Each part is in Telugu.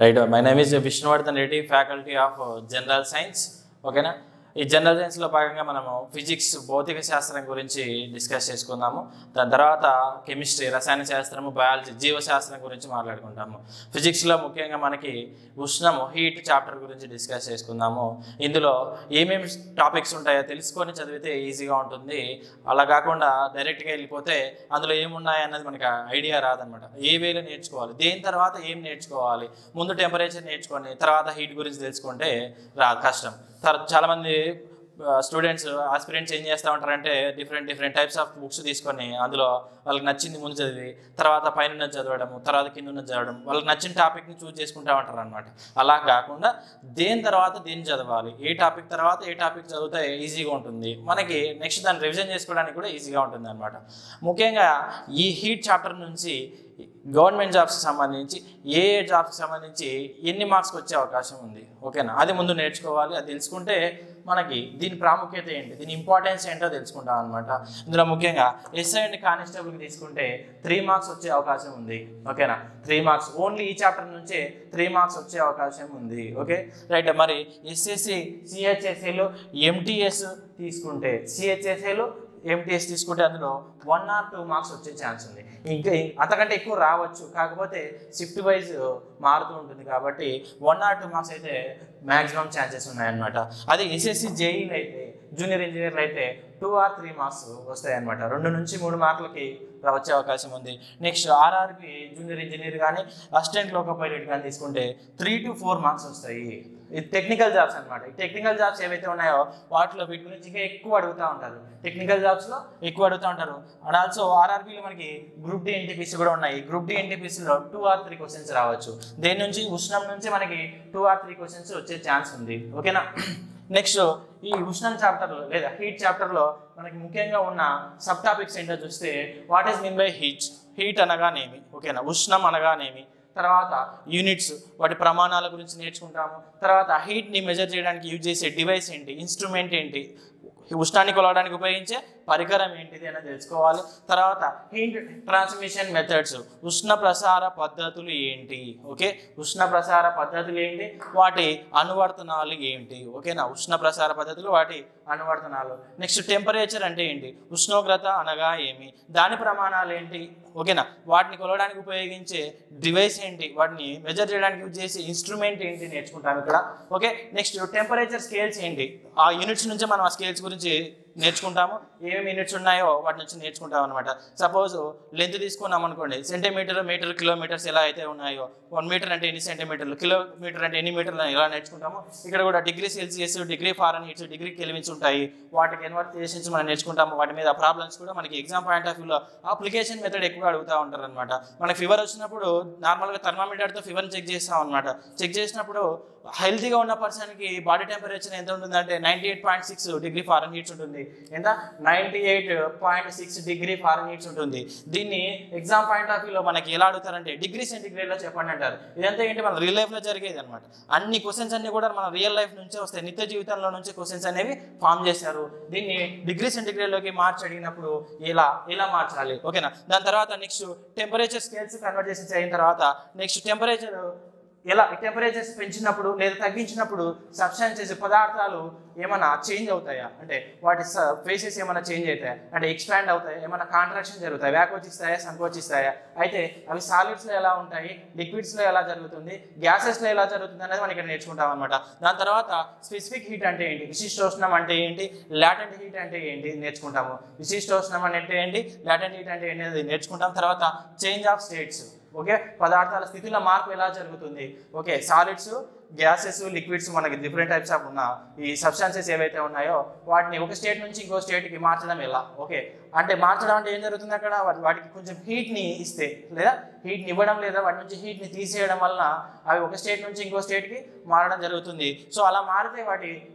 right my name is Vishnuvardhan Reddy faculty of general science ఓకేనా ఈ జనరల్ సైన్స్లో భాగంగా మనము ఫిజిక్స్ భౌతిక శాస్త్రం గురించి డిస్కస్ చేసుకుందాము దాని తర్వాత కెమిస్ట్రీ రసాయన శాస్త్రము బయాలజీ జీవశాస్త్రం గురించి మాట్లాడుకుంటాము ఫిజిక్స్లో ముఖ్యంగా మనకి ఉష్ణము హీట్ చాప్టర్ గురించి డిస్కస్ చేసుకుందాము ఇందులో ఏమేమి టాపిక్స్ ఉంటాయో తెలుసుకొని చదివితే ఈజీగా ఉంటుంది అలా కాకుండా డైరెక్ట్గా వెళ్ళిపోతే అందులో ఏమున్నాయి అన్నది మనకి ఐడియా రాదనమాట ఏ వేలో నేర్చుకోవాలి దేని తర్వాత ఏం నేర్చుకోవాలి ముందు టెంపరేచర్ నేర్చుకొని తర్వాత హీట్ గురించి తెలుసుకుంటే రా కష్టం తర్వాత చాలామంది స్టూడెంట్స్ ఆస్పిరెంట్స్ ఏం చేస్తూ ఉంటారంటే different different types of books తీసుకొని అందులో వాళ్ళకి నచ్చింది ముందు చదివి తర్వాత పైన ఉన్నది చదవడము తర్వాత కింద ఉన్నది చదవడం వాళ్ళకి నచ్చిన టాపిక్ని చూస్ చేసుకుంటూ ఉంటారు అనమాట అలా కాకుండా దేని తర్వాత దేన్ని చదవాలి ఏ టాపిక్ తర్వాత ఏ టాపిక్ చదివితే ఈజీగా ఉంటుంది మనకి నెక్స్ట్ దాన్ని రివిజన్ చేసుకోవడానికి కూడా ఈజీగా ఉంటుంది అనమాట ముఖ్యంగా ఈ హీట్ చాప్టర్ నుంచి గవర్నమెంట్ జాబ్స్కి సంబంధించి ఏ ఏ జాబ్స్కి సంబంధించి ఎన్ని మార్క్స్కి వచ్చే అవకాశం ఉంది ఓకేనా అది ముందు నేర్చుకోవాలి అది తెలుసుకుంటే మనకి దీని ప్రాముఖ్యత ఏంటి దీని ఇంపార్టెన్స్ ఏంటో తెలుసుకుంటాం అనమాట ఇందులో ముఖ్యంగా ఎస్ఐ అండ్ కానిస్టేబుల్కి తీసుకుంటే త్రీ మార్క్స్ వచ్చే అవకాశం ఉంది ఓకేనా త్రీ మార్క్స్ ఓన్లీ ఈ చాప్టర్ నుంచే త్రీ మార్క్స్ వచ్చే అవకాశం ఉంది ఓకే రైట్ మరి ఎస్ఎస్సి సిహెచ్ఎస్ఏలు ఎంటీఎస్ తీసుకుంటే సిహెచ్ఎస్ఏలు ఎంటీఎస్ తీసుకుంటే అందులో వన్ ఆర్ టూ మార్క్స్ వచ్చే ఛాన్స్ ఉంది ఇంకా అంతకంటే ఎక్కువ రావచ్చు కాకపోతే షిఫ్ట్ వైజ్ మారుతూ ఉంటుంది కాబట్టి వన్ ఆర్ టూ మార్క్స్ అయితే మ్యాక్సిమం ఛాన్సెస్ ఉన్నాయన్నమాట అది ఎస్ఎస్సి జేఈలు అయితే జూనియర్ ఇంజనీర్లు అయితే టూ ఆర్ త్రీ మార్క్స్ వస్తాయి అనమాట రెండు నుంచి మూడు మార్కులకి వచ్చే అవకాశం ఉంది నెక్స్ట్ ఆర్ఆర్కి జూనియర్ ఇంజనీర్ కానీ అసిస్టెంట్ లోకో పైలట్ కానీ తీసుకుంటే త్రీ టు ఫోర్ మార్క్స్ వస్తాయి ఇది టెక్నికల్ జాబ్స్ అనమాట ఈ టెక్నికల్ జాబ్స్ ఏవైతే ఉన్నాయో వాటిలో వీటి గురించి ఇంకా ఎక్కువ అడుగుతూ ఉంటారు టెక్నికల్ జాబ్స్లో ఎక్కువ అడుగుతూ ఉంటారు అండ్ ఆల్సో ఆర్ఆర్బీలో మనకి గ్రూప్ డి ఎన్టీపీసీ కూడా ఉన్నాయి గ్రూప్ డి ఎన్టీపీసీలో టూ ఆర్ త్రీ క్వశ్చన్స్ రావచ్చు దేని నుంచి ఉష్ణం నుంచి మనకి టూ ఆర్ త్రీ క్వశ్చన్స్ వచ్చే ఛాన్స్ ఉంది ఓకేనా నెక్స్ట్ ఈ ఉష్ణం చాప్టర్లో లేదా హీట్ చాప్టర్లో మనకి ముఖ్యంగా ఉన్న సబ్ టాపిక్స్ ఏంటో చూస్తే what is mean by heat heat అనగానేమి ఓకేనా ఉష్ణం అనగానేమి తర్వాత యూనిట్స్ వాటి ప్రమాణాల గురించి నేర్చుకుంటాము తర్వాత హీట్ని మెజర్ చేయడానికి యూజ్ చేసే డివైస్ ఏంటి ఇన్స్ట్రుమెంట్ ఏంటి ఉష్ణాన్ని కొలవడానికి ఉపయోగించే పరికరం ఏంటిది అని తెలుసుకోవాలి తర్వాత హీట్ ట్రాన్స్మిషన్ మెథడ్స్ ఉష్ణ ప్రసార పద్ధతులు ఏంటి ఓకే ఉష్ణ ప్రసార పద్ధతులు ఏంటి వాటి అనువర్తనాలు ఏంటి ఓకేనా ఉష్ణ ప్రసార పద్ధతులు వాటి అనువర్తనాలు నెక్స్ట్ టెంపరేచర్ అంటే ఏంటి ఉష్ణోగ్రత అనగా ఏమి దాని ప్రమాణాలు ఏంటి ఓకేనా వాటిని కొలవడానికి ఉపయోగించే డివైస్ ఏంటి వాటిని మెజర్ చేయడానికి యూజ్ చేసే ఇన్స్ట్రుమెంట్ ఏంటి నేర్చుకుంటాం ఇక్కడ ఓకే నెక్స్ట్ టెంపరేచర్ స్కేల్స్ ఏంటి ఆ యూనిట్స్ నుంచి మనం ఆ స్కేల్స్ గురించి నేర్చుకుంటాము ఏమేమి యూనిట్స్ ఉన్నాయో వాటి నుంచి నేర్చుకుంటాం అనమాట సపోజ్ లెంత్ తీసుకున్నాం అనుకోండి సెంటీమీటర్ మీటర్ కిలోమీటర్స్ ఎలా అయితే ఉన్నాయో వన్ మీటర్ అంటే ఎన్ని సెంటీమీటర్లు కిలోమీటర్ అంటే ఎన్ని మీటర్లు ఎలా నేర్చుకుంటామో ఇక్కడ కూడా degree Celsius degree Fahrenheits degree kelvins ఉంటాయి వాటికి ఎన్వర్టేషన్స్ మనం నేర్చుకుంటాము వాటి మీద ప్రాబ్లమ్స్ కూడా మనకి ఎగ్జామ్ పాయింట్ ఆఫ్ వ్యూలో అప్లికేషన్ మెథడ్ ఎక్కువగా అడుగుతూ ఉంటారు అనమాట మనకి ఫీవర్ వచ్చినప్పుడు నార్మల్గా థర్మామీటర్తో ఫీవర్ని చెక్ చేస్తాం అనమాట చెక్ చేసినప్పుడు హెల్తీగా ఉన్న పర్సన్కి బాడీ టెంపరేచర్ ఎంత ఉంటుందంటే ninety eight point six degree Fahrenheits ఉంటుంది ఎంత ninety eight point six degree Fahrenheits ఉంటుంది దీన్ని ఎగ్జామ్ పాయింట్ ఆఫ్ వ్యూలో మనకి ఎలా అడుగుతారంటే డిగ్రీ సెంటిగ్రేడ్లో చెప్పండి అంటారు ఇదంతా ఏంటి మన రియల్ లైఫ్లో జరిగేది అనమాట అన్ని క్వశ్చన్స్ అన్ని కూడా మన రియల్ లైఫ్ నుంచే వస్తాయి నిత్య జీవితంలో నుంచి క్వశ్చన్స్ అనేవి ఫామ్ చేశారు దీన్ని డిగ్రీ సెంటిగ్రేడ్లోకి మార్చి అడిగినప్పుడు ఎలా ఎలా మార్చాలి ఓకేనా దాని తర్వాత నెక్స్ట్ టెంపరేచర్ స్కేల్స్ కన్వర్జేషన్స్ అయిన తర్వాత నెక్స్ట్ టెంపరేచర్ ఎలా టెంపరేచర్స్ పెంచినప్పుడు లేదా తగ్గించినప్పుడు సబ్స్టాన్సెస్ పదార్థాలు ఏమైనా చేంజ్ అవుతాయా అంటే వాటి ఫేసెస్ ఏమైనా చేంజ్ అవుతాయా అంటే ఎక్స్పాండ్ అవుతాయా ఏమైనా కాంట్రాక్షన్ జరుగుతాయి వ్యాకోచిస్తాయా సంకోచిస్తాయా అయితే అవి సాలిడ్స్లో ఎలా ఉంటాయి లిక్విడ్స్లో ఎలా జరుగుతుంది గ్యాసెస్లో ఎలా జరుగుతుంది అనేది మనం ఇక్కడ నేర్చుకుంటాం అనమాట దాని తర్వాత స్పెసిఫిక్ హీట్ అంటే ఏంటి విశిష్టోష్ణం అంటే ఏంటి లాటెంట్ హీట్ అంటే ఏంటి నేర్చుకుంటాము విశిష్టోష్ణం అంటే ఏంటి లాటెంట్ హీట్ అంటే ఏంటి అనేది నేర్చుకుంటాం తర్వాత చేంజ్ ఆఫ్ స్టేట్స్ ఓకే పదార్థాల స్థితిలో మార్పు ఎలా జరుగుతుంది ఓకే సాలిడ్స్ గ్యాసెస్ లిక్విడ్స్ మనకి డిఫరెంట్ టైప్స్ ఆఫ్ ఉన్న ఈ సబ్స్టాన్సెస్ ఏవైతే ఉన్నాయో వాటిని ఒక స్టేట్ నుంచి ఇంకో స్టేట్కి మార్చడం ఎలా ఓకే అంటే మార్చడం అంటే ఏం జరుగుతుంది అక్కడ వాటి- వాటికి కొంచెం హీట్ని ఇస్తే లేదా హీట్ని ఇవ్వడం లేదా వాటి నుంచి హీట్ని తీసేయడం వలన అవి ఒక స్టేట్ నుంచి ఇంకో స్టేట్కి మారడం జరుగుతుంది సో అలా మారితే వాటి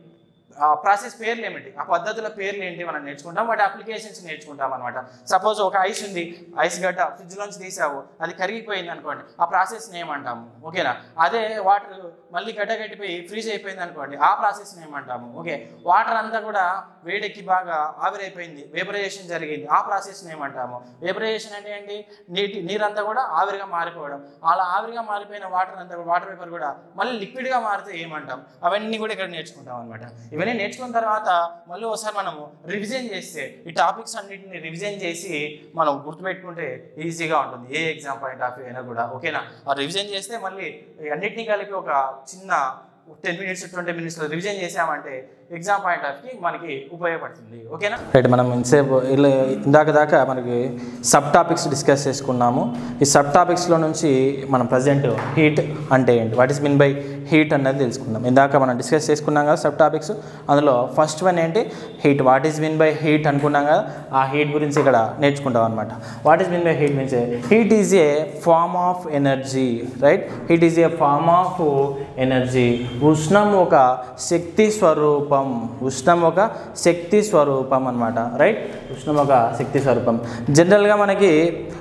ఆ ప్రాసెస్ పేర్లు ఏమిటి ఆ పద్ధతుల పేర్లు ఏంటి మనం నేర్చుకుంటాం వాటి అప్లికేషన్స్ నేర్చుకుంటాం అనమాట సపోజ్ ఒక ఐస్ ఉంది ఐస్ గడ్డ ఫ్రిడ్జ్ లోంచి తీసావు అది కరిగిపోయింది అనుకోండి ఆ ప్రాసెస్ నేమ్ అంటాము ఓకేనా అదే వాటర్ మళ్ళీ గడ్డ కట్టిపోయి ఫ్రీజ్ అయిపోయింది అనుకోండి ఆ ప్రాసెస్ నేమ్ అంటాము ఓకే వాటర్ అంతా కూడా వేడెక్కి బాగా ఆవిరైపోయింది వేపరైజేషన్ జరిగింది ఆ ప్రాసెస్ నేమ్ అంటాము వేపరైజేషన్ అంటే ఏంటి నీటి నీరంతా కూడా ఆవిరిగా మారిపోవడం అలా ఆవిరిగా మారిపోయిన వాటర్ అంతా వాటర్ వేపర్ కూడా మళ్ళీ లిక్విడ్గా మారితే ఏమంటాం అవన్నీ కూడా ఇక్కడ నేర్చుకుంటాం అనమాట ఇవన్నీ నేర్చుకున్న తర్వాత మళ్ళీ ఒకసారి మనము రివిజన్ చేస్తే ఈ టాపిక్స్ అన్నిటిని రివిజన్ చేసి మనం గుర్తుపెట్టుకుంటే ఈజీగా ఉంటుంది ఏ ఎగ్జామ్ పాయింట్ ఆఫ్ వ్యూ అయినా కూడా ఓకేనా ఆ రివిజన్ చేస్తే మళ్ళీ ఈ అన్నిటినీ కలిపి ఒక చిన్న టెన్ మినిట్స్ ట్వంటీ మినిట్స్లో రివిజన్ చేసామంటే ఎగ్జామ్ పాయింట్ ఆఫ్ కి మనకి ఉపయోగపడుతుంది ఓకేనా రైట్ మనం ఇంతసేపు ఇలా ఇందాక దాకా మనకి సబ్ టాపిక్స్ డిస్కస్ చేసుకున్నాము ఈ సబ్ టాపిక్స్లో నుంచి మనం ప్రజెంట్ హీట్ అంటే ఏంటి what is mean by heat అన్నది తెలుసుకుందాం ఇందాక మనం డిస్కస్ చేసుకున్నాం కదా సబ్ టాపిక్స్ అందులో ఫస్ట్ వన్ ఏంటి heat what is mean by heat అనుకున్నాం కదా ఆ హీట్ గురించి ఇక్కడ నేర్చుకుంటాం అనమాట what is mean by heat means heat is a form of energy right heat is a form of energy ఉష్ణం ఒక శక్తి స్వరూపం ఉష్ణం ఒక శక్తి స్వరూపం అనమాట రైట్ ఉష్ణం ఒక శక్తి స్వరూపం జనరల్గా మనకి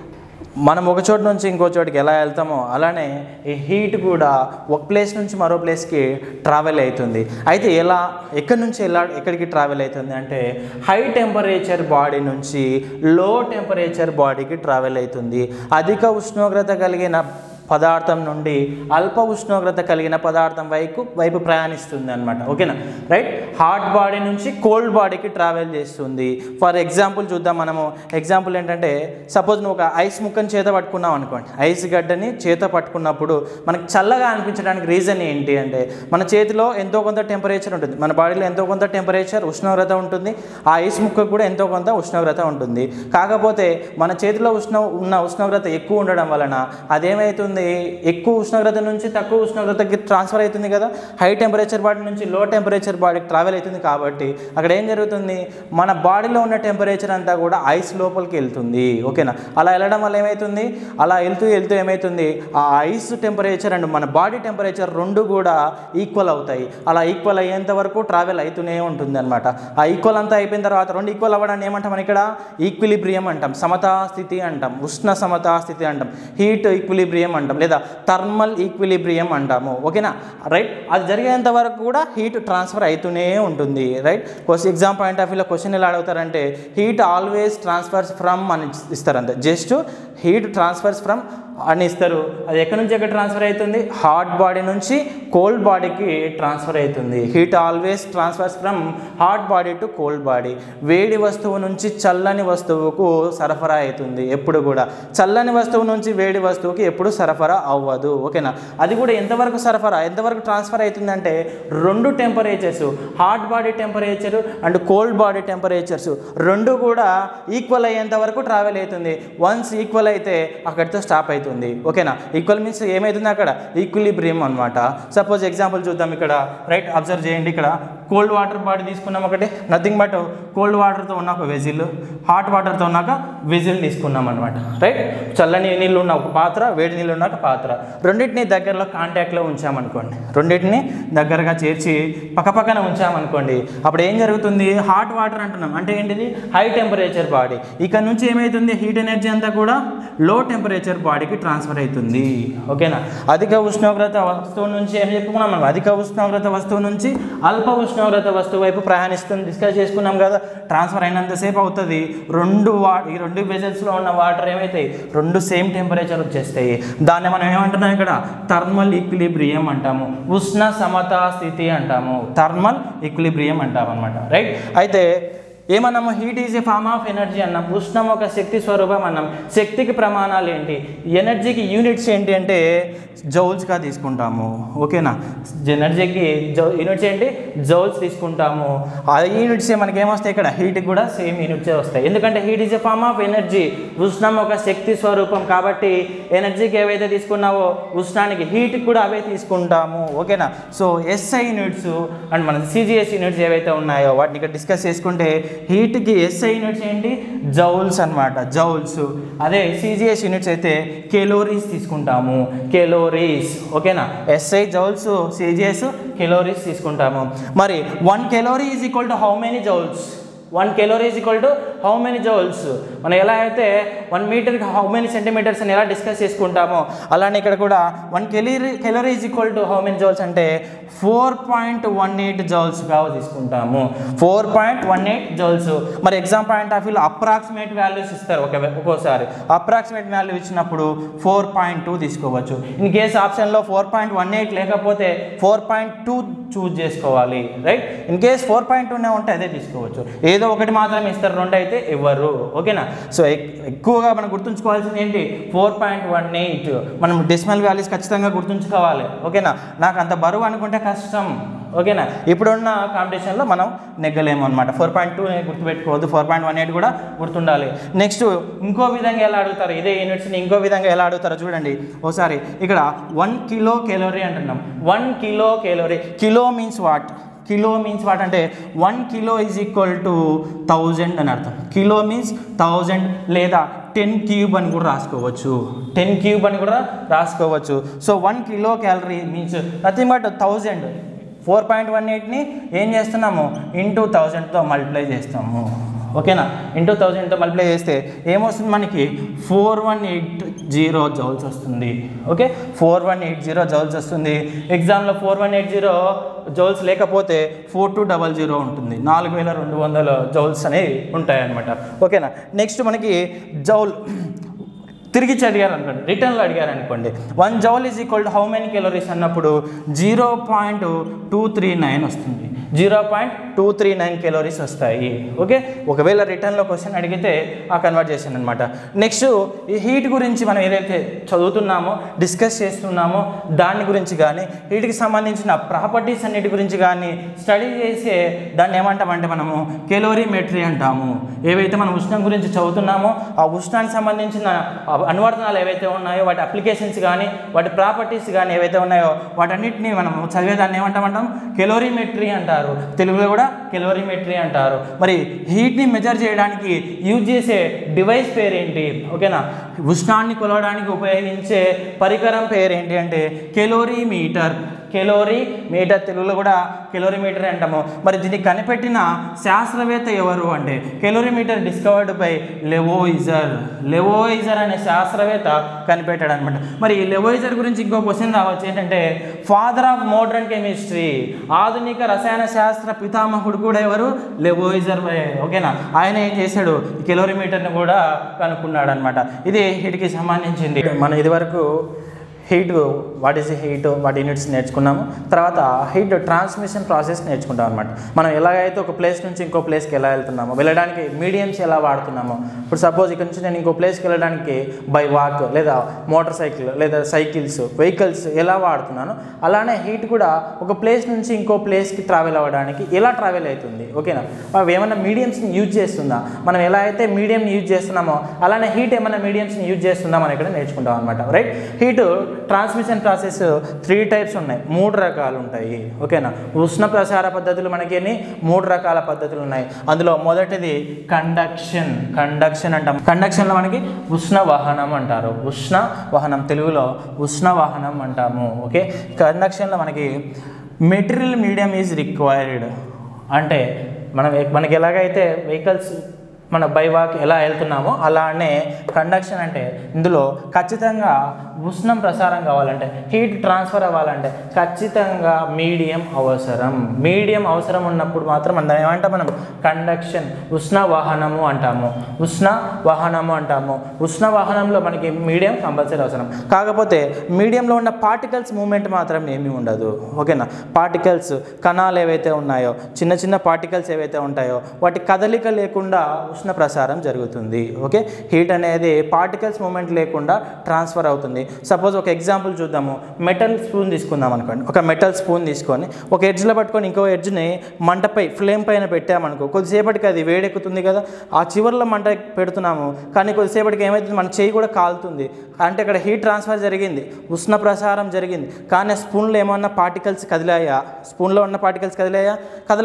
మనం ఒక చోటు నుంచి ఇంకో చోటికి ఎలా వెళ్తామో అలానే ఈ హీట్ కూడా ఒక ప్లేస్ నుంచి మరో ప్లేస్కి ట్రావెల్ అవుతుంది అయితే ఎలా ఎక్కడి నుంచి ఎలా ఎక్కడికి ట్రావెల్ అవుతుంది అంటే హై టెంపరేచర్ బాడీ నుంచి లో టెంపరేచర్ బాడీకి ట్రావెల్ అవుతుంది అధిక ఉష్ణోగ్రత కలిగిన పదార్థం నుండి అల్ప ఉష్ణోగ్రత కలిగిన పదార్థం వైపు వైపు ప్రయాణిస్తుంది అనమాట ఓకేనా రైట్ హాట్ బాడీ నుంచి కోల్డ్ బాడీకి ట్రావెల్ చేస్తుంది ఫర్ ఎగ్జాంపుల్ చూద్దాం మనము ఎగ్జాంపుల్ ఏంటంటే సపోజ్ నువ్వు ఒక ఐస్ ముక్కని చేత పట్టుకున్నావు అనుకోండి ఐస్ గడ్డని చేత పట్టుకున్నప్పుడు మనకు చల్లగా అనిపించడానికి రీజన్ ఏంటి అంటే మన చేతిలో ఎంతో కొంత టెంపరేచర్ ఉంటుంది మన బాడీలో ఎంతో కొంత టెంపరేచర్ ఉష్ణోగ్రత ఉంటుంది ఆ ఐస్ ముక్క కూడా ఎంతో కొంత ఉష్ణోగ్రత ఉంటుంది కాకపోతే మన చేతిలో ఉష్ణ ఉన్న ఉష్ణోగ్రత ఎక్కువ ఉండడం వలన అదేమవుతుంది ఎక్కువ ఉష్ణోగ్రత నుంచి తక్కువ ఉష్ణోగ్రతకి ట్రాన్స్ఫర్ అవుతుంది కదా హై టెంపరేచర్ బాడీ నుంచి లో టెంపరేచర్ బాడీకి ట్రావెల్ అవుతుంది కాబట్టి అక్కడ ఏం జరుగుతుంది మన బాడీలో ఉన్న టెంపరేచర్ అంతా కూడా ఐస్ లోపలికి వెళ్తుంది ఓకేనా అలా వెళ్ళడం వల్ల ఏమవుతుంది అలా వెళ్తూ వెళ్తూ ఏమవుతుంది ఆ ఐస్ టెంపరేచర్ అండ్ మన బాడీ టెంపరేచర్ రెండు కూడా ఈక్వల్ అవుతాయి అలా ఈక్వల్ అయ్యేంత వరకు ట్రావెల్ అవుతూనే ఉంటుంది అనమాట ఆ ఈక్వల్ అంతా అయిపోయిన తర్వాత రెండు ఈక్వల్ అవ్వడాన్ని ఏమంటాం మనం ఇక్కడ ఈక్విలిబ్రియం అంటాం సమతా స్థితి అంటాం ఉష్ణ సమతా స్థితి అంటాం హీట్ ఈక్విలిబ్రియం అంటాం లేదా థర్మల్ ఈక్విలిబ్రియం అంటాము ఓకేనా రైట్ అది జరిగేంత వరకు కూడా హీట్ ట్రాన్స్ఫర్ అవుతూనే ఉంటుంది right question exam point of వ్యూలో క్వశ్చన్ ఎలా అడుగుతారంటే హీట్ ఆల్వేస్ ట్రాన్స్ఫర్స్ ఫ్రమ్ అని ఇస్తారు అంతే జస్ట్ హీట్ ట్రాన్స్ఫర్స్ ఫ్రమ్ అని ఇస్తారు అది ఎక్కడి నుంచి ఎక్కడ ట్రాన్స్ఫర్ అవుతుంది హాట్ బాడీ నుంచి కోల్డ్ బాడీకి ట్రాన్స్ఫర్ అవుతుంది heat always transfers from hot body to cold body వేడి వస్తువు నుంచి చల్లని వస్తువుకు సరఫరా అవుతుంది ఎప్పుడు కూడా చల్లని వస్తువు నుంచి వేడి వస్తువుకి ఎప్పుడు సరఫరా అవ్వదు ఓకేనా అది కూడా ఎంతవరకు సరఫరా ఎంతవరకు ట్రాన్స్ఫర్ అవుతుందంటే రెండు temperatures hot body temperature and cold body temperatures రెండు కూడా ఈక్వల్ అయ్యేంత వరకు ట్రావెల్ అవుతుంది వన్స్ ఈక్వల్ అయితే అక్కడితో స్టాప్ అవుతుంది ఓకేనా ఈక్వల్ మీన్స్ ఏమవుతుంది అక్కడ ఈక్విలిబ్రియం అనమాట సపోజ్ ఎగ్జాంపుల్ చూద్దాం ఇక్కడ రైట్ అబ్జర్వ్ చేయండి ఇక్కడ కోల్డ్ వాటర్ బాడీ తీసుకున్నాం ఒకటి నథింగ్ బట్ కోల్డ్ వాటర్తో ఉన్న ఒక వెజిల్ హాట్ వాటర్తో ఉన్నాక వెజిల్ తీసుకున్నాం అనమాట రైట్ చల్లని నీళ్ళు ఉన్న ఒక పాత్ర వేడి నీళ్ళు ఉన్న ఒక పాత్ర రెండింటిని దగ్గరలో కాంటాక్ట్లో ఉంచామనుకోండి రెండింటిని దగ్గరగా చేర్చి పక్కపక్కన ఉంచామనుకోండి అప్పుడు ఏం జరుగుతుంది హాట్ వాటర్ అంటున్నాం అంటే ఏంటిది హై టెంపరేచర్ బాడీ ఇక్కడ నుంచి ఏమవుతుంది హీట్ ఎనర్జీ అంతా కూడా లో టెంపరేచర్ బాడీకి ట్రాన్స్ఫర్ అవుతుంది ఓకేనా అధిక ఉష్ణోగ్రత వస్తువు నుంచి ఏం చెప్పుకున్నాం మనం అధిక ఉష్ణోగ్రత వస్తువు నుంచి అల్ప ఉష్ణోగ్రత వస్తువు వైపు ప్రయాణిస్తుంది డిస్కస్ చేసుకున్నాం కదా ట్రాన్స్ఫర్ అయినంతసేపు అవుతుంది రెండు వా ఈ రెండు వెజల్స్లో ఉన్న వాటర్ ఏమవుతాయి రెండు సేమ్ టెంపరేచర్ వచ్చేస్తాయి దాన్ని మనం ఏమంటున్నాం ఇక్కడ థర్మల్ ఈక్విలిబ్రియం అంటాము ఉష్ణ సమతా స్థితి అంటాము థర్మల్ ఈక్విలిబ్రియం అంటాం అనమాట రైట్ అయితే ఏమన్నాము heat is a form of energy అన్నాం ఉష్ణం ఒక శక్తి స్వరూపం అన్నాం శక్తికి ప్రమాణాలు ఏంటి ఎనర్జీకి యూనిట్స్ ఏంటి అంటే జౌల్స్గా తీసుకుంటాము ఓకేనా ఎనర్జీకి జౌ యూనిట్స్ ఏంటి జౌల్స్ తీసుకుంటాము ఆ యూనిట్సే మనకి ఏమొస్తాయి ఇక్కడ హీట్కి కూడా సేమ్ యూనిట్సే వస్తాయి ఎందుకంటే heat is a form of energy ఉష్ణం ఒక శక్తి స్వరూపం కాబట్టి ఎనర్జీకి ఏవైతే తీసుకున్నావో ఉష్ణానికి హీట్కి కూడా అవే తీసుకుంటాము ఓకేనా సో ఎస్ఐ యూనిట్స్ అండ్ మన సిజిఎస్ యూనిట్స్ ఏవైతే ఉన్నాయో వాటిని ఇక్కడ డిస్కస్ చేసుకుంటే హీట్కి ఎస్ఐ యూనిట్స్ ఏంటి జౌల్స్ అన్నమాట జౌల్స్ అదే సిజిఎస్ యూనిట్స్ అయితే కెలోరీస్ తీసుకుంటాము కెలోరీస్ ఓకేనా ఎస్ఐ జౌల్స్ సిజిఎస్ కెలోరీస్ తీసుకుంటాము మరి one calorie is equal to how many joules one calorie is equal to how many joules మనం ఎలా అయితే వన్ మీటర్కి హౌ మెనీ సెంటీమీటర్స్ అని ఎలా డిస్కస్ చేసుకుంటామో అలానే ఇక్కడ కూడా one calorie calorie is equal to how many joules అంటే ఫోర్ పాయింట్ వన్ ఎయిట్ జౌల్స్గా తీసుకుంటాము four point one eight joules మరి ఎగ్జామ్ పాయింట్ ఆఫ్ వ్యూలో అప్రాక్సిమేట్ వాల్యూస్ ఇస్తారు ఒక ఒక్కోసారి అప్రాక్సిమేట్ వాల్యూ ఇచ్చినప్పుడు ఫోర్ పాయింట్ టూ తీసుకోవచ్చు ఇన్ కేస్ ఆప్షన్లో ఫోర్ పాయింట్ వన్ ఎయిట్ లేకపోతే ఫోర్ పాయింట్ టూ చూజ్ చేసుకోవాలి right in case four point టూనే ఉంటే అదే తీసుకోవచ్చు ఏదో ఒకటి మాత్రమే ఇస్తారు రెండు అయితే ఇవ్వరు ఓకేనా సో ఎక్- ఎక్కువగా మనం గుర్తుంచుకోవాల్సింది ఏంటి ఫోర్ పాయింట్ వన్ ఎయిట్ మనం డెసిమల్ వాల్యూస్ ఖచ్చితంగా గుర్తుంచుకోవాలి ఓకేనా నాకు అంత బరువు అనుకుంటే కష్టం ఓకేనా ఇప్పుడున్న కాంపిటీషన్లో మనం నెగ్గలేము అనమాట ఫోర్ పాయింట్ టూ గుర్తుపెట్టుకోవద్దు ఫోర్ పాయింట్ వన్ ఎయిట్ కూడా గుర్తుండాలి నెక్స్ట్ ఇంకో విధంగా ఎలా అడుగుతారు ఇదే యూనిట్స్ని ఇంకో విధంగా ఎలా అడుగుతారో చూడండి ఒకసారి ఇక్కడ వన్ కిలో కెలోరీ అంటున్నాం one kilo calorie kilo means what kilo means what అంటే one kilo is equal to thousand అని అర్థం కిలో మీన్స్ థౌజండ్ లేదా టెన్ క్యూబ్ అని కూడా రాసుకోవచ్చు టెన్ క్యూబ్ అని కూడా రాసుకోవచ్చు so one kilo calorie means nothing but thousand four point one ఎయిట్ని ఏం చేస్తున్నాము ఇంటూ థౌజండ్తో మల్టిప్లై చేస్తాము ఓకేనా ఇంటూ థౌజండ్తో మల్టిప్లై చేస్తే ఏమొస్తుంది మనకి four one eight zero joules వస్తుంది okay four one eight zero joules వస్తుంది ఎగ్జామ్లో four one eight zero joules లేకపోతే ఫోర్ టూ డబల్ జీరో ఉంటుంది నాలుగు వేల రెండు వందల జౌల్స్ అనేవి ఉంటాయి అన్నమాట ఓకేనా నెక్స్ట్ మనకి జౌల్ తిరిగి అడిగారు అనుకోండి రిటర్న్లో అడిగారు అనుకోండి one joule is equal to how many calories అన్నప్పుడు zero point two three nine వస్తుంది zero point two three nine calories వస్తాయి ఓకే ఒకవేళ రిటర్న్లో క్వశ్చన్ అడిగితే ఆ కన్వర్ట్ చేశాను అనమాట నెక్స్ట్ ఈ హీట్ గురించి మనం ఏదైతే చదువుతున్నామో డిస్కస్ చేస్తున్నామో దాని గురించి కానీ హీట్కి సంబంధించిన ప్రాపర్టీస్ అన్నిటి గురించి కానీ స్టడీ చేసే దాన్ని ఏమంటామంటే మనము కెలోరీమెట్రీ అంటాము ఏవైతే మనం ఉష్ణం గురించి చదువుతున్నామో ఆ ఉష్ణానికి సంబంధించిన ఆ అనువర్తనాలు ఏవైతే ఉన్నాయో వాటి అప్లికేషన్స్ కానీ వాటి ప్రాపర్టీస్ కానీ ఏవైతే ఉన్నాయో వాటన్నిటిని మనం చదివేదాన్ని ఏమంటామంటాం కెలోరీమెట్రీ అంటారు తెలుగులో కూడా కెలోరీమెట్రీ అంటారు మరి హీట్ని మెజర్ చేయడానికి యూజ్ చేసే డివైస్ పేరేంటి ఓకేనా ఉష్ణాన్ని కొలవడానికి ఉపయోగించే పరికరం పేరేంటి అంటే కెలోరీమీటర్ కెలోరీ మీటర్ తెలుగులో కూడా కెలోరీమీటర్ అంటాము మరి దీన్ని కనిపెట్టిన శాస్త్రవేత్త ఎవరు అంటే calorimeter discovered by Lavoisier Lavoisier అనే శాస్త్రవేత్త కనిపెట్టాడు అనమాట మరి ఈ లెవోయిజర్ గురించి ఇంకో క్వశ్చన్ రావచ్చు ఏంటంటే ఫాదర్ ఆఫ్ మోడర్న్ కెమిస్ట్రీ ఆధునిక రసాయన శాస్త్ర పితామహుడు కూడా ఎవరు లెవోయిజర్ ఓకేనా ఆయన ఏం చేశాడు ఈ కెలోరీమీటర్ని కూడా కనుక్కున్నాడు అనమాట ఇది హీట్కి సంబంధించింది మనం ఇదివరకు హీట్ వాట్ ఈస్ హీట్ వాటి యూనిట్స్ నేర్చుకున్నాము తర్వాత హీట్ ట్రాన్స్మిషన్ ప్రాసెస్ నేర్చుకుంటాం అనమాట మనం ఎలాగైతే ఒక ప్లేస్ నుంచి ఇంకో ప్లేస్కి ఎలా వెళ్తున్నామో వెళ్ళడానికి మీడియంస్ ఎలా వాడుతున్నామో ఇప్పుడు సపోజ్ ఇక్కడ నుంచి నేను ఇంకో ప్లేస్కి వెళ్ళడానికి బై వాక్ లేదా మోటార్ సైకిల్ లేదా సైకిల్స్ వెహికల్స్ ఎలా వాడుతున్నానో అలానే హీట్ కూడా ఒక ప్లేస్ నుంచి ఇంకో ప్లేస్కి ట్రావెల్ అవ్వడానికి ఎలా ట్రావెల్ అవుతుంది ఓకేనా అవి ఏమైనా మీడియంస్ని యూజ్ చేస్తుందా మనం ఎలా అయితే మీడియంని యూజ్ చేస్తున్నామో అలానే హీట్ ఏమైనా మీడియంస్ని యూజ్ చేస్తుందా మనం ఇక్కడ నేర్చుకుంటాం అనమాట right heat transmission process three types ఉన్నాయి మూడు రకాలు ఉంటాయి ఓకేనా ఉష్ణ ప్రసార పద్ధతులు మనకి ఎన్ని మూడు రకాల పద్ధతులు ఉన్నాయి అందులో మొదటిది కండక్షన్ కండక్షన్ అంటాం కండక్షన్లో మనకి ఉష్ణ వాహనం అంటారు ఉష్ణ వాహనం తెలుగులో ఉష్ణ వాహనం అంటాము ఓకే కండక్షన్లో మనకి మెటీరియల్ మీడియం ఈజ్ రిక్వైర్డ్ అంటే మనం మనకి ఎలాగైతే వెహికల్స్ మన బైవాక్ ఎలా వెళ్తున్నామో అలానే కండక్షన్ అంటే ఇందులో ఖచ్చితంగా ఉష్ణం ప్రసారం కావాలంటే హీట్ ట్రాన్స్ఫర్ అవ్వాలంటే ఖచ్చితంగా మీడియం అవసరం మీడియం అవసరం ఉన్నప్పుడు మాత్రం మనం దాన్ని ఏమంటాం మనం కండక్షన్ ఉష్ణ వాహనము అంటాము ఉష్ణ వాహనము అంటాము ఉష్ణ వాహనంలో మనకి మీడియం కంపల్సరీ అవసరం కాకపోతే మీడియంలో ఉన్న పార్టికల్స్ మూమెంట్ మాత్రం ఏమీ ఉండదు ఓకేనా పార్టికల్స్ కణాలు ఏవైతే ఉన్నాయో చిన్న చిన్న పార్టికల్స్ ఏవైతే ఉంటాయో వాటి కదలిక లేకుండా ఉష్ణ ప్రసారం జరుగుతుంది ఓకే హీట్ అనేది పార్టికల్స్ మూమెంట్ లేకుండా ట్రాన్స్ఫర్ అవుతుంది సపోజ్ ఒక ఎగ్జాంపుల్ చూద్దాము మెటల్ స్పూన్ తీసుకుందాం అనుకోండి ఒక మెటల్ స్పూన్ తీసుకొని ఒక ఎడ్జ్లో పట్టుకొని ఇంకో ఎడ్జ్ని మంటపై ఫ్లేమ్ పైన పెట్టామనుకో కొద్దిసేపటికి అది వేడెక్కుతుంది కదా ఆ చివరిలో మంట పెడుతున్నాము కానీ కొద్దిసేపటికి ఏమవుతుంది మన చేయి కూడా కాలుతుంది అంటే అక్కడ హీట్ ట్రాన్స్ఫర్ జరిగింది ఉష్ణ ప్రసారం జరిగింది కానీ ఆ స్పూన్లో ఏమన్నా పార్టికల్స్ కదిలాయా స్పూన్లో ఉన్న పార్టికల్స్ కదిలాయా కదలవు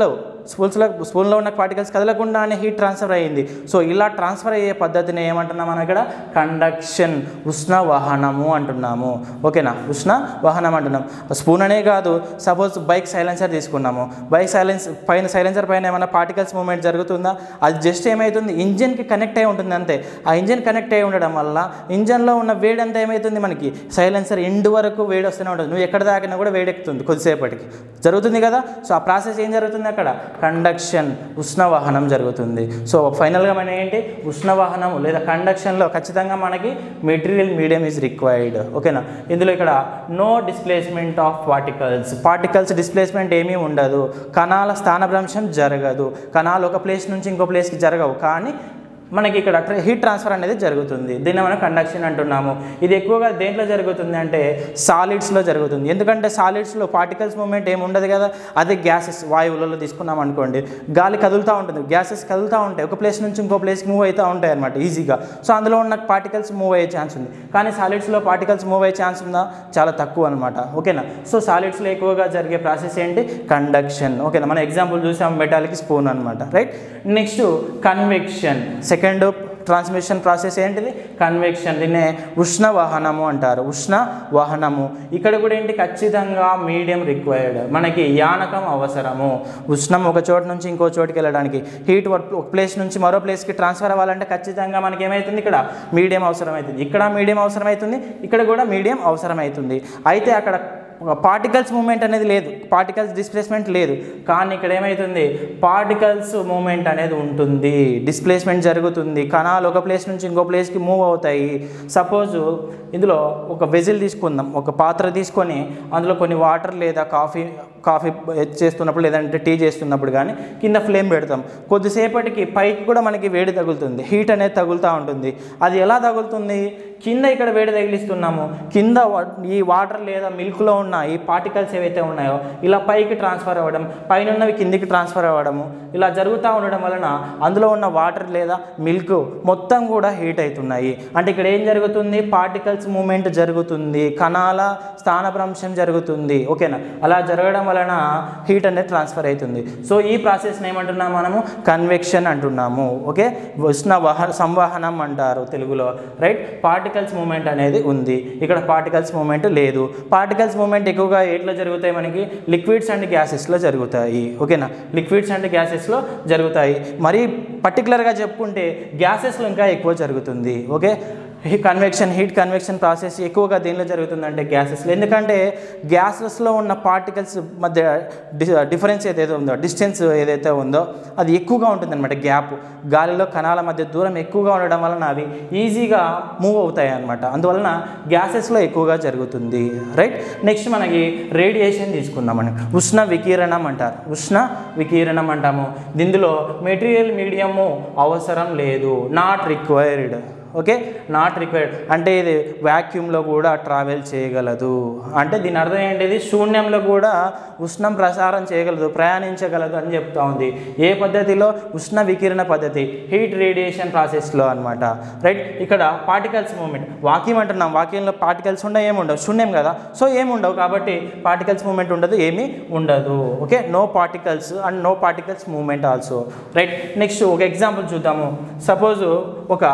స్పూన్స్లో స్పూన్లో ఉన్న పార్టికల్స్ కదలకుండానే హీట్ ట్రాన్స్ఫర్ అయ్యింది సో ఇలా ట్రాన్స్ఫర్ అయ్యే పద్ధతిని ఏమంటున్నాం మనం ఇక్కడ కండక్షన్ ఉష్ణ వాహనము అంటున్నాము ఓకేనా ఉష్ణ వాహనం అంటున్నాం స్పూన్ అనే కాదు సపోజ్ బైక్ సైలెన్సర్ తీసుకున్నాము బైక్ సైలెన్స్ పైన సైలెన్సర్ పైన ఏమైనా పార్టికల్స్ మూవ్మెంట్ జరుగుతుందా అది జస్ట్ ఏమవుతుంది ఇంజన్కి కనెక్ట్ అయి ఉంటుంది అంతే ఆ ఇంజన్ కనెక్ట్ అయి ఉండడం వల్ల ఇంజన్లో ఉన్న వేడి అంతా ఏమవుతుంది మనకి సైలెన్సర్ ఎండ్ వరకు వేడి వస్తూనే ఉంటుంది నువ్వు ఎక్కడ దాకినా కూడా వేడెక్కుతుంది కొద్దిసేపటికి జరుగుతుంది కదా సో ఆ ప్రాసెస్ ఏం జరుగుతుంది అక్కడ కండక్షన్ ఉష్ణవాహనం జరుగుతుంది సో ఫైనల్గా మన ఏంటి ఉష్ణవాహనం లేదా కండక్షన్లో ఖచ్చితంగా మనకి మెటీరియల్ మీడియం ఈజ్ రిక్వైర్డ్ ఓకేనా ఇందులో ఇక్కడ no displacement of particles particles displacement ఏమీ ఉండదు కణాల స్థానభ్రంశం జరగదు కణాలు ఒక ప్లేస్ నుంచి ఇంకో ప్లేస్కి జరగవు కానీ మనకి ఇక్కడ హీట్ ట్రాన్స్ఫర్ అనేది జరుగుతుంది దీన్ని మనం కండక్షన్ అంటున్నాము ఇది ఎక్కువగా దేంట్లో జరుగుతుంది అంటే సాలిడ్స్లో జరుగుతుంది ఎందుకంటే సాలిడ్స్లో పార్టికల్స్ మూమెంట్ ఏమి ఉండదు కదా అదే గ్యాసెస్ వాయువులలో తీసుకున్నాం అనుకోండి గాలి కదులుతూ ఉంటుంది గ్యాసెస్ కదులుతూ ఉంటాయి ఒక ప్లేస్ నుంచి ఇంకో ప్లేస్కి మూవ్ అవుతూ ఉంటాయి అనమాట ఈజీగా సో అందులో ఉన్న పార్టికల్స్ మూవ్ అయ్యే ఛాన్స్ ఉంది కానీ సాలిడ్స్లో పార్టికల్స్ మూవ్ అయ్యే ఛాన్స్ ఉందా చాలా తక్కువ అనమాట ఓకేనా సో సాలిడ్స్లో ఎక్కువగా జరిగే ప్రాసెస్ ఏంటి కండక్షన్ ఓకేనా మన ఎగ్జాంపుల్ చూసాం మెటాలిక్ స్పూన్ అనమాట right next convection second transmission process ఏంటిది కన్వెక్షన్ దీన్నే ఉష్ణ వాహనము అంటారు ఉష్ణ వాహనము ఇక్కడ కూడా ఏంటి ఖచ్చితంగా మీడియం రిక్వైర్డ్ మనకి యానకం అవసరము ఉష్ణం ఒక చోటు నుంచి ఇంకో చోటుకి వెళ్ళడానికి హీట్ ఒక ప్లేస్ నుంచి మరో ప్లేస్కి ట్రాన్స్ఫర్ అవ్వాలంటే ఖచ్చితంగా మనకి ఏమవుతుంది ఇక్కడ మీడియం అవసరం అవుతుంది ఇక్కడ మీడియం అవసరం అవుతుంది ఇక్కడ కూడా మీడియం అవసరం అవుతుంది అయితే అక్కడ పార్టికల్స్ మూమెంట్ అనేది లేదు పార్టికల్స్ డిస్ప్లేస్మెంట్ లేదు కానీ ఇక్కడ ఏమవుతుంది పార్టికల్స్ మూమెంట్ అనేది ఉంటుంది డిస్ప్లేస్మెంట్ జరుగుతుంది కణాలు ఒక ప్లేస్ నుంచి ఇంకో ప్లేస్కి మూవ్ అవుతాయి సపోజ్ ఇందులో ఒక వెజిల్ తీసుకుందాం ఒక పాత్ర తీసుకొని అందులో కొన్ని వాటర్ లేదా కాఫీ కాఫీ చేస్తున్నప్పుడు లేదంటే టీ చేస్తున్నప్పుడు కానీ కింద ఫ్లేమ్ పెడతాం కొద్దిసేపటికి పైకి కూడా మనకి వేడి తగులుతుంది హీట్ అనేది తగులుతూ ఉంటుంది అది ఎలా తగులుతుంది కింద ఇక్కడ వేడి తగిలిస్తున్నాము కింద వా- ఈ వాటర్ లేదా మిల్క్లో ఉన్న ఈ పార్టికల్స్ ఏవైతే ఉన్నాయో ఇలా పైకి ట్రాన్స్ఫర్ అవ్వడం పైన ఉన్నవి కిందికి ట్రాన్స్ఫర్ అవ్వడము ఇలా జరుగుతూ ఉండడం వలన అందులో ఉన్న వాటర్ లేదా మిల్క్ మొత్తం కూడా హీట్ అవుతున్నాయి అంటే ఇక్కడ ఏం జరుగుతుంది పార్టికల్స్ మూమెంట్ జరుగుతుంది కణాల స్థానభ్రంశం జరుగుతుంది ఓకేనా అలా జరగడం వలన హీట్ అనేది ట్రాన్స్ఫర్ అవుతుంది సో ఈ ప్రాసెస్ని ఏమంటున్నాం మనము కన్వెక్షన్ అంటున్నాము ఓకే ఉష్ణ వహ సంవహనం అంటారు తెలుగులో రైట్ పార్టికల్స్ మూమెంట్ అనేది ఉంది ఇక్కడ పార్టికల్స్ మూమెంట్ లేదు పార్టికల్స్ మూమెంట్ ఎక్కువగా ఎట్లా జరుగుతాయి మనకి లిక్విడ్స్ అండ్ గ్యాసెస్లో జరుగుతాయి ఓకేనా లిక్విడ్స్ అండ్ గ్యాసెస్లో జరుగుతాయి మరీ పర్టికులర్గా చెప్పుకుంటే గ్యాసెస్లో ఇంకా ఎక్కువ జరుగుతుంది ఓకే ఈ కన్వెక్షన్ హీట్ కన్వెక్షన్ ప్రాసెస్ ఎక్కువగా దేనిలో జరుగుతుందంటే గ్యాసెస్లో ఎందుకంటే గ్యాసెస్లో ఉన్న పార్టికల్స్ మధ్య డి డిఫరెన్స్ ఏదైతే ఉందో డిస్టెన్స్ ఏదైతే ఉందో అది ఎక్కువగా ఉంటుందన్నమాట గ్యాప్ గాలిలో కణాల మధ్య దూరం ఎక్కువగా ఉండడం వలన అవి ఈజీగా మూవ్ అవుతాయి అన్నమాట అందువలన గ్యాసెస్లో ఎక్కువగా జరుగుతుంది రైట్ నెక్స్ట్ మనకి రేడియేషన్ తీసుకుందాం మనం ఉష్ణ వికిరణం అంటారు ఉష్ణ వికిరణం అంటాము ఇందులో మెటీరియల్ మీడియము అవసరం లేదు not required okay not required అంటే ఇది వ్యాక్యూమ్లో కూడా ట్రావెల్ చేయగలదు అంటే దీని అర్థం ఏంటిది శూన్యంలో కూడా ఉష్ణం ప్రసారం చేయగలదు ప్రయాణించగలదు అని చెప్తా ఉంది ఏ పద్ధతిలో ఉష్ణ వికిరణ పద్ధతి హీట్ రేడియేషన్ ప్రాసెస్లో అనమాట రైట్ ఇక్కడ పార్టికల్స్ మూమెంట్ వాక్యూమ్ అంటున్నాం వాక్యంలో పార్టికల్స్ ఉండవు ఏమి ఉండవు శూన్యం కదా సో ఏమి ఉండవు కాబట్టి పార్టికల్స్ మూమెంట్ ఉండదు ఏమీ ఉండదు okay no particles and no particles moment also right next ఒక ఎగ్జాంపుల్ చూద్దాము సపోజ్ ఒక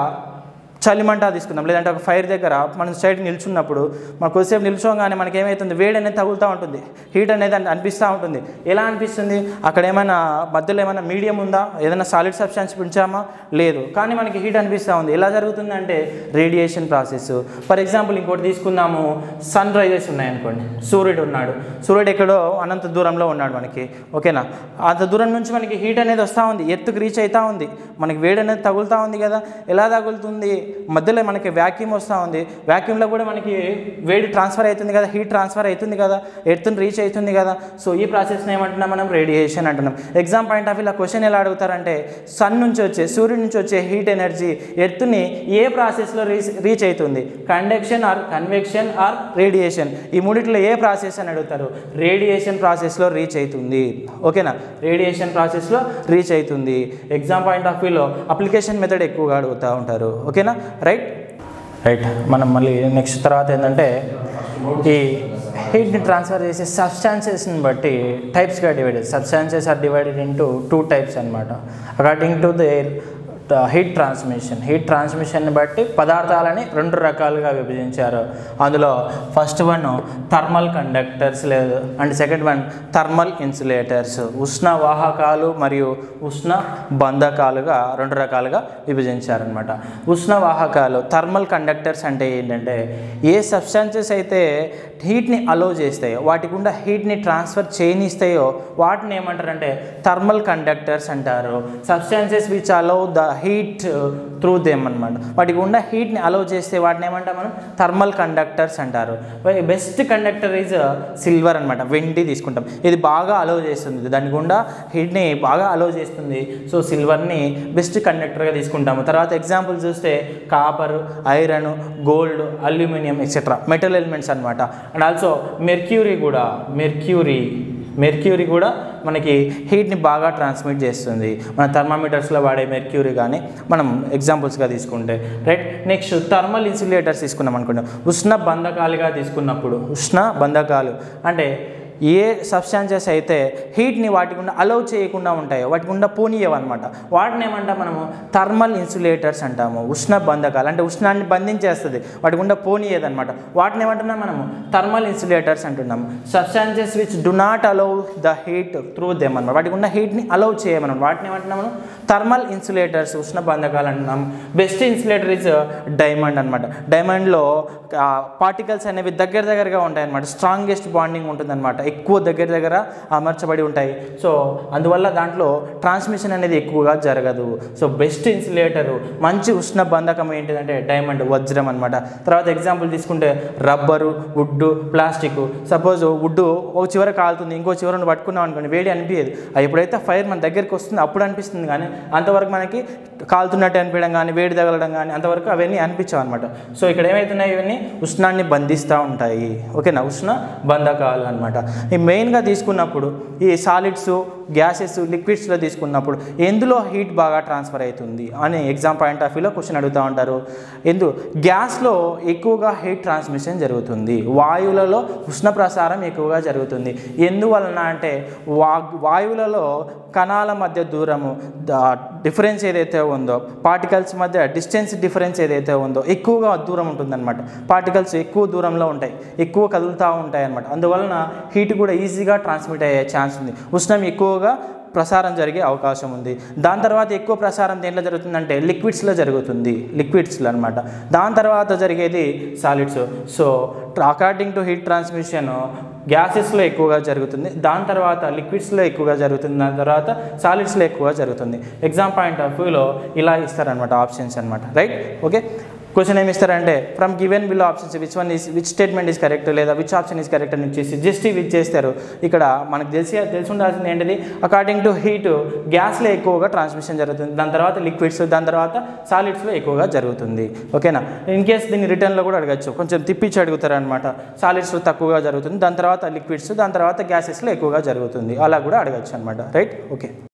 చలిమంట తీసుకుందాం లేదంటే ఒక ఫైర్ దగ్గర మనం సైడ్ నిల్చున్నప్పుడు మనం కొద్దిసేపు నిల్చోగానే మనకి ఏమవుతుంది వేడి అనేది తగులుతూ ఉంటుంది హీట్ అనేది అని- అనిపిస్తూ ఉంటుంది ఎలా అనిపిస్తుంది అక్కడ ఏమైనా మధ్యలో ఏమైనా మీడియం ఉందా ఏదైనా సాలిడ్ సబ్స్టాన్స్ పెంచామా లేదు కానీ మనకి హీట్ అనిపిస్తూ ఉంది ఎలా జరుగుతుంది అంటే రేడియేషన్ ప్రాసెస్ ఫర్ ఎగ్జాంపుల్ ఇంకోటి తీసుకుందాము సన్ రైజెస్ ఉన్నాయనుకోండి సూర్యుడు ఉన్నాడు సూర్యుడు ఎక్కడో అనంత దూరంలో ఉన్నాడు మనకి ఓకేనా అంత దూరం నుంచి మనకి హీట్ అనేది వస్తూ ఉంది ఎత్తుకు రీచ్ అవుతూ ఉంది మనకి వేడి అనేది తగులుతూ ఉంది కదా ఎలా తగులుతుంది మధ్యలో మనకి వ్యాక్యూమ్ వస్తూ ఉంది వ్యాక్యూమ్లో కూడా మనకి వేడి ట్రాన్స్ఫర్ అవుతుంది కదా హీట్ ట్రాన్స్ఫర్ అవుతుంది కదా ఎర్త్ని రీచ్ అవుతుంది కదా సో ఈ ప్రాసెస్ని ఏమంటున్నాం మనం రేడియేషన్ అంటున్నాం ఎగ్జామ్ పాయింట్ ఆఫ్ ఇలా క్వశ్చన్ ఎలా అడుగుతారంటే సన్ నుంచి వచ్చే సూర్యుడి నుంచి వచ్చే హీట్ ఎనర్జీ ఎర్త్ని ఏ ప్రాసెస్లో రీచ్ రీచ్ అవుతుంది conduction or convection or radiation ఈ మూడిట్లో ఏ ప్రాసెస్ అని అడుగుతారు రేడియేషన్ ప్రాసెస్లో రీచ్ అవుతుంది ఓకేనా రేడియేషన్ ప్రాసెస్లో రీచ్ అవుతుంది ఎగ్జామ్ పాయింట్ ఆఫ్ వ్యూలో అప్లికేషన్ మెథడ్ ఎక్కువగా అడుగుతూ ఉంటారు ఓకేనా రైట్ రైట్ మనం మళ్ళీ నెక్స్ట్ తర్వాత ఏంటంటే ఈ హీట్ని ట్రాన్స్ఫర్ చేసే సబ్స్టాన్సెస్ని బట్టి టైప్స్గా divided substances are divided into two types అనమాట according to their heat transmission heat ట్రాన్స్మిషన్ని బట్టి పదార్థాలని రెండు రకాలుగా విభజించారు అందులో ఫస్ట్ వన్ థర్మల్ కండక్టర్స్ లేదు and second one thermal insulators ఉష్ణ వాహకాలు మరియు ఉష్ణ బంధకాలుగా రెండు రకాలుగా విభజించారనమాట ఉష్ణ వాహకాలు థర్మల్ కండక్టర్స్ అంటే ఏంటంటే ఏ సబ్స్టాన్సెస్ అయితే హీట్ని అలో చేస్తాయో వాటి గుండా హీట్ని ట్రాన్స్ఫర్ చేయనిస్తాయో వాటిని ఏమంటారంటే థర్మల్ కండక్టర్స్ అంటారు substances which allow the heat through them అనమాట వాటి గుండా హీట్ని అలౌ చేస్తే వాటిని ఏమంటాం మనం థర్మల్ కండక్టర్స్ అంటారు బెస్ట్ కండక్టర్ ఈజ్ సిల్వర్ అనమాట వెండి తీసుకుంటాం ఇది బాగా అలౌ చేస్తుంది దాని గుండా హీట్ని బాగా అలౌ చేస్తుంది సో సిల్వర్ని బెస్ట్ కండక్టర్గా తీసుకుంటాము తర్వాత ఎగ్జాంపుల్ చూస్తే copper iron gold aluminium etcetera metal elements అనమాట అండ్ ఆల్సో మెర్క్యూరీ కూడా మెర్క్యూరీ మెర్క్యూరీ కూడా మనకి హీట్ని బాగా ట్రాన్స్మిట్ చేస్తుంది మన థర్మామీటర్స్లో వాడే మెర్క్యూరీ కానీ మనం ఎగ్జాంపుల్స్గా తీసుకుంటే రైట్ నెక్స్ట్ థర్మల్ ఇన్సులేటర్స్ తీసుకున్నాం అనుకోండి ఉష్ణ బంధకాలుగా తీసుకున్నప్పుడు ఉష్ణ బంధకాలు అంటే ఏ సబ్స్టాన్సెస్ అయితే హీట్ని వాటి గుండా అలౌ చేయకుండా ఉంటాయో వాటి గుండా పోనీయవు అనమాట వాటిని ఏమంటాం మనము థర్మల్ ఇన్సులేటర్స్ అంటాము ఉష్ణ బంధకాలు అంటే ఉష్ణాన్ని బంధించేస్తుంది వాటి గుండా పోనీయదు అనమాట వాటిని ఏమంటున్నాం మనము థర్మల్ ఇన్సులేటర్స్ అంటున్నాము substances which do not allow the heat through them అనమాట వాటి గుండా హీట్ని అలౌ చేయమనం వాటిని ఏమంటున్నాము థర్మల్ ఇన్సులేటర్స్ ఉష్ణ బంధకాలు అంటున్నాం బెస్ట్ ఇన్సులేటర్ ఇస్ డైమండ్ అనమాట డైమండ్లో పార్టికల్స్ అనేవి దగ్గర దగ్గరగా ఉంటాయి అనమాట స్ట్రాంగెస్ట్ బాండింగ్ ఉంటుందన్నమాట ఎక్కువ దగ్గర దగ్గర అమర్చబడి ఉంటాయి సో అందువల్ల దాంట్లో ట్రాన్స్మిషన్ అనేది ఎక్కువగా జరగదు సో బెస్ట్ ఇన్సులేటరు మంచి ఉష్ణ బంధకం ఏంటిదంటే డైమండ్ వజ్రం అనమాట తర్వాత ఎగ్జాంపుల్ తీసుకుంటే rubber wood plastic suppose wood ఒక చివర కాలుతుంది ఇంకో చివరను పట్టుకున్నాం అనుకోండి వేడి అనిపించదు అది ఎప్పుడైతే ఫైర్ మన దగ్గరికి వస్తుందో అప్పుడు అనిపిస్తుంది కానీ అంతవరకు మనకి కాలుతున్నట్టు అనిపించడం కానీ వేడి తగలడం కానీ అంతవరకు అవన్నీ అనిపించవు అనమాట సో ఇక్కడ ఏమవుతున్నాయి ఇవన్నీ ఉష్ణాన్ని బంధిస్తూ ఉంటాయి ఓకేనా ఉష్ణ బంధకాలు అనమాట ఈ మెయిన్గా తీసుకున్నప్పుడు ఈ సాలిడ్స్ గ్యాసెస్ లిక్విడ్స్లో తీసుకున్నప్పుడు ఎందులో హీట్ బాగా ట్రాన్స్ఫర్ అవుతుంది అని ఎగ్జామ్ పాయింట్ ఆఫ్ వ్యూలో క్వశ్చన్ అడుగుతూ ఉంటారు ఎందు గ్యాస్లో ఎక్కువగా హీట్ ట్రాన్స్మిషన్ జరుగుతుంది వాయువులలో ఉష్ణ ప్రసారం ఎక్కువగా జరుగుతుంది ఎందువలన అంటే వా వాయువులలో కణాల మధ్య దూరము డిఫరెన్స్ ఏదైతే ఉందో పార్టికల్స్ మధ్య డిస్టెన్స్ డిఫరెన్స్ ఏదైతే ఉందో ఎక్కువగా దూరం ఉంటుందన్నమాట పార్టికల్స్ ఎక్కువ దూరంలో ఉంటాయి ఎక్కువ కదులుతూ ఉంటాయి అన్నమాట అందువలన హీట్ కూడా ఈజీగా ట్రాన్స్మిట్ అయ్యే ఛాన్స్ ఉంది ఉష్ణం ఎక్కువగా ప్రసారం జరిగే అవకాశం ఉంది దాని తర్వాత ఎక్కువ ప్రసారం దేంట్లో జరుగుతుందంటే లిక్విడ్స్లో జరుగుతుంది లిక్విడ్స్లో అనమాట దాని తర్వాత జరిగేది solids so according to heat transmission గ్యాసెస్లో ఎక్కువగా జరుగుతుంది దాని తర్వాత లిక్విడ్స్లో ఎక్కువగా జరుగుతుంది దాని తర్వాత సాలిడ్స్లో ఎక్కువగా జరుగుతుంది ఎగ్జామ్ పాయింట్ ఆఫ్ వ్యూలో ఇలా ఇస్తారనమాట ఆప్షన్స్ అనమాట రైట్ ఓకే క్వశ్చన్ ఏమి ఇస్తారంటే from given below options which one is which statement is correct లేదా విచ్ ఆప్షన్ ఈస్ కరెక్ట్ అని ఇచ్చేసి జస్ట్ ఇవి ఇచ్చేస్తారు ఇక్కడ మనకు తెలిసి తెలిసి ఉండాల్సింది ఏంటిది అకార్డింగ్ టు హీట్ గ్యాస్లో ఎక్కువగా ట్రాన్స్మిషన్ జరుగుతుంది దాని తర్వాత లిక్విడ్స్ దాని తర్వాత సాలిడ్స్లో ఎక్కువగా జరుగుతుంది ఓకేనా ఇన్ కేస్ దీన్ని రిటర్న్లో కూడా అడగచ్చు కొంచెం తిప్పించి అడుగుతారు అనమాట సాలిడ్స్లో తక్కువగా జరుగుతుంది దాని తర్వాత లిక్విడ్స్ దాని తర్వాత గ్యాసెస్లో ఎక్కువగా జరుగుతుంది అలా కూడా అడగచ్చు అనమాట రైట్ ఓకే